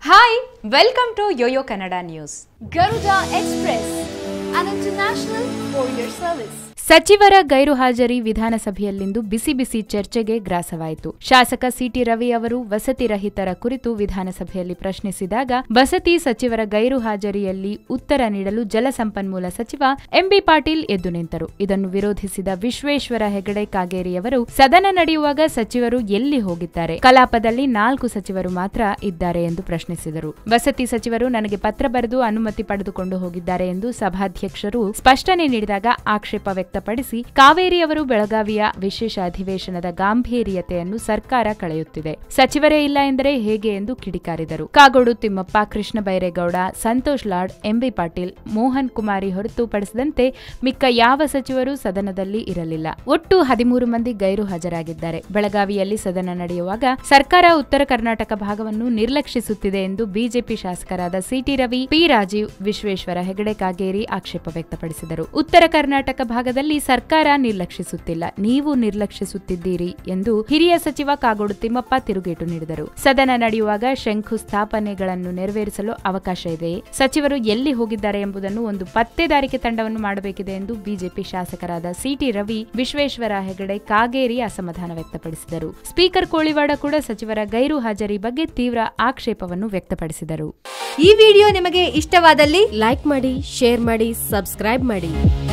Hi welcome to YOYO Kannada news Garuda Express, an international courier service. ಸಚಿವರ ಗೈರು ಹಾಜರಿ ವಿಧಾನಸಭೆಯಲ್ಲಿಂದು ಬಿಸಿ ಬಿಸಿ ಚರ್ಚೆಗೆ ಗ್ರಾಸವಾಯಿತು ಶಾಸಕ ಸಿಟಿ ರವಿ ಅವರು ವಸತಿ ರಹಿತರ ಕುರಿತು ವಿಧಾನಸಭೆಯಲ್ಲಿ ಪ್ರಶ್ನಿಸಿದಾಗ ವಸತಿ ಸಚಿವರ ಗೈರು ಹಾಜರಿಯಲ್ಲಿ ಉತ್ತರ ನೀಡಲು ಜಲಸಂಪನ್ಮೂಲ ಸಚಿವ ಎಂಬಿ ಪಾಟೀಲ್ ಎದ್ದು ನಿಂತರು ಇದನ್ನು ವಿರೋಧಿಸಿದ ವಿಶ್ವೇಶ್ವರ ಹೆಗಡೆ ಕಾಗೇರಿಯವರು ಸದನ ನಡೆಯುವಾಗ ಸಚಿವರು ಎಲ್ಲಿ ಹೋಗಿದ್ದಾರೆ ಕಲಾಪದಲ್ಲಿ ನಾಲ್ಕು ಸಚಿವರು ಮಾತ್ರ ಇದ್ದಾರೆ ಎಂದು ಪ್ರಶ್ನಿಸಿದರು ವಸತಿ ಸಚಿವರು ನನಗೆ ಪತ್ರ ಬರೆದು ಅನುಮತಿ ಪಡೆದುಕೊಂಡು ಹೋಗಿದ್ದಾರೆ ಎಂದು ಸಭಾಧ್ಯಕ್ಷರು ಸ್ಪಷ್ಟನೆ ನೀಡಿದಾಗ ಆಕ್ಷೇಪ ವ್ಯಕ್ತಪಡಿಸಿ ಕಾವೇರಿ ಅವರು ಬೆಳಗಾವಿಯ ವಿಶೇಷ ಅಧಿವೇಶನದ ಗಾಂಭೀರ್ಯತೆಯನ್ನು ಸರ್ಕಾರ ಕಳೆಯುತ್ತಿದೆ ಸಚಿವರೇ ಇಲ್ಲ ಎಂದರೆ ಹೇಗೆ ಎಂದು ಕಿಡಿಕಾರಿದರು ಕಾಗೋಡು ತಿಮ್ಮಪ್ಪ ಕೃಷ್ಣ ಬೈರೇಗೌಡ ಸಂತೋಷ್ ಲಾಡ್ ಎಂಬಿ ಪಾಟೀಲ್ ಮೋಹನ್ ಕುಮಾರಿ ಹೊರತುಪಡಿಸಿದಂತೆ ಮಿಕ್ಕ ಯಾವ ಸಚಿವರು ಸದನದಲ್ಲಿ ಇರಲಿಲ್ಲ ಒಟ್ಟು ಹದಿಮೂರು ಮಂದಿ ಗೈರು ಹಾಜರಾಗಿದ್ದಾರೆ ಬೆಳಗಾವಿಯಲ್ಲಿ ಸದನ ನಡೆಯುವಾಗ ಸರ್ಕಾರ ಉತ್ತರ ಕರ್ನಾಟಕ ಭಾಗವನ್ನು ನಿರ್ಲಕ್ಷಿಸುತ್ತಿದೆ ಎಂದು ಬಿಜೆಪಿ ಶಾಸಕರಾದ ಸಿಟಿ ರವಿ ಪಿ ರಾಜೀವ್ ವಿಶ್ವೇಶ್ವರ ಹೆಗಡೆ ಕಾಗೇರಿ ಆಕ್ಷೇಪ ವ್ಯಕ್ತಪಡಿಸಿದರು ಉತ್ತರ ಕರ್ನಾಟಕ ಭಾಗದಲ್ಲಿ ಸರ್ಕಾರ ನಿರ್ಲಕ್ಷಿಸುತ್ತಿಲ್ಲ ನೀವು ನಿರ್ಲಕ್ಷಿಸುತ್ತಿದ್ದೀರಿ ಎಂದು ಹಿರಿಯ ಸಚಿವ ಕಾಗೋಡು ತಿಮ್ಮಪ್ಪ ತಿರುಗೇಟು ನೀಡಿದರು ಸದನ ನಡೆಯುವಾಗ ಶಂಕು ಸ್ಥಾಪನೆಗಳನ್ನು ನೆರವೇರಿಸಲು ಅವಕಾಶ ಇದೆ ಸಚಿವರು ಎಲ್ಲಿ ಹೋಗಿದ್ದಾರೆ ಎಂಬುದನ್ನು ಒಂದು ಪತ್ತೆದಾರಿಕೆ ತಂಡವನ್ನು ಮಾಡಬೇಕಿದೆ ಎಂದು ಬಿಜೆಪಿ ಶಾಸಕರಾದ ಸಿಟಿ ರವಿ ವಿಶ್ವೇಶ್ವರ ಹೆಗಡೆ ಕಾಗೇರಿ ಅಸಮಾಧಾನ ವ್ಯಕ್ತಪಡಿಸಿದರು ಸ್ಪೀಕರ್ ಕೋಳಿವಾಡ ಕೂಡ ಸಚಿವರ ಗೈರು ಹಾಜರಿ ಬಗ್ಗೆ ತೀವ್ರ ಆಕ್ಷೇಪವನ್ನು ವ್ಯಕ್ತಪಡಿಸಿದರು ಈ ವಿಡಿಯೋ ನಿಮಗೆ ಇಷ್ಟವಾದಲ್ಲಿ ಲೈಕ್ ಮಾಡಿ ಶೇರ್ ಮಾಡಿ ಸಬ್ಸ್ಕ್ರೈಬ್ ಮಾಡಿ